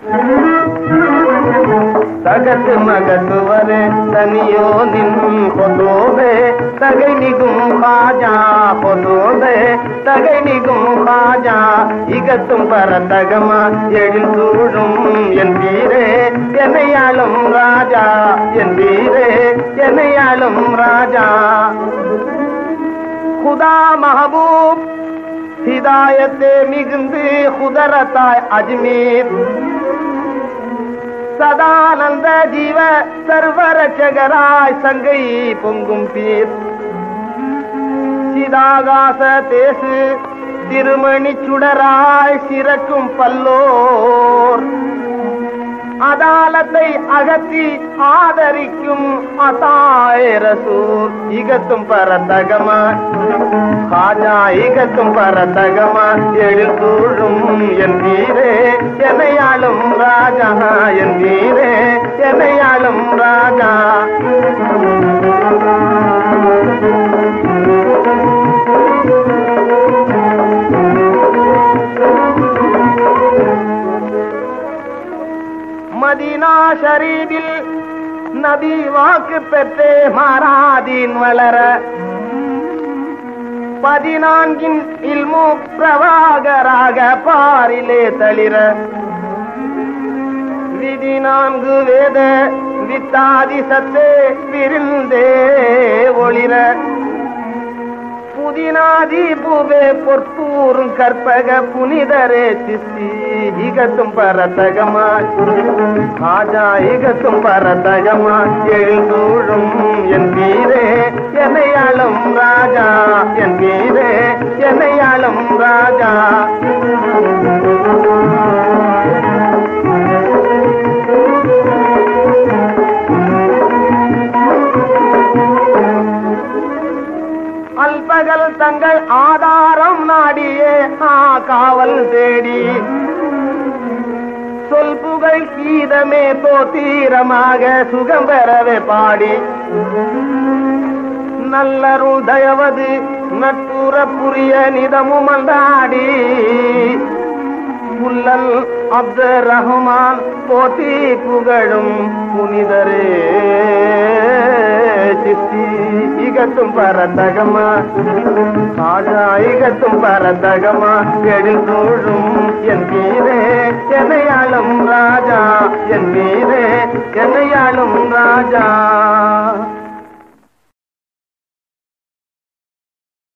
தகத்து மகத்துவரே தனியோ நின் பொதோவே தகை நிகும் பாஜா பொதோவே தகை நிகும் பாஜா இகத்தும் பரதகமா எழில் சூழும் என் வீரே என்னையாளும் ராஜா என் வீரே என்னையாளும் ராஜா குதா மஹபூப் ஹிதாயத்தே மிகுந்து குதரத்தாய் அஜ்மீர் சதானந்த ஜீவ சர்வரட்சகராய் சங்கை பொங்கும் பீர் சிதாகாச தேசு திருமணி சுடராய் சிறக்கும் பல்லோர் அதாலத்தை அகற்றி ஆதரிக்கும் அசாயரசூர் இகத்தும் பரதகமா காஜா இகத்தும் பரதகமா எழில் சூழும் என் வீரே என்னையாளும் ராஜா என் வீரே என்னையாளும் ராஜா மதீனா ஷரீபில் நபி வாக்கு பெற்றே மாறாதீன் வளர பதினான்கின் இல்மு பிரவாகராக பாரிலே தளிர விதி நான்கு வேத வித்தாதி சத்தே விருந்தே ஒளிர புதினாதி பூவே பொற்பூரும் கற்பக புனிதரே சித்தி இகத்தும் பரதகமா ராஜா இகத்தும் பரதகமா எழுந்தூழும் என் வீரே என்னையாளும் ராஜா என் வீரே என்னையாளும் ராஜா அல்பகல் தங்கள் ஆதாரம் நாடியே ஆ காவல் தேடி சொல் புகழ் கீதமே தோத்தீரமாக சுகம் பெறவே பாடி நல்லருள் தயவது நட்புற புரிய நிதமும் அந்தாடி புல்லல் அப்து ரஹ்மான் போத்தி புகழும் புனிதரே சித்தி இகத்தும் பரதகமா காஜா இகத்தும் பரதகமா எழில் சூழும் என் வீரே என்னையாளும் ராஜா என் வீரே என்னையாளும் ராஜா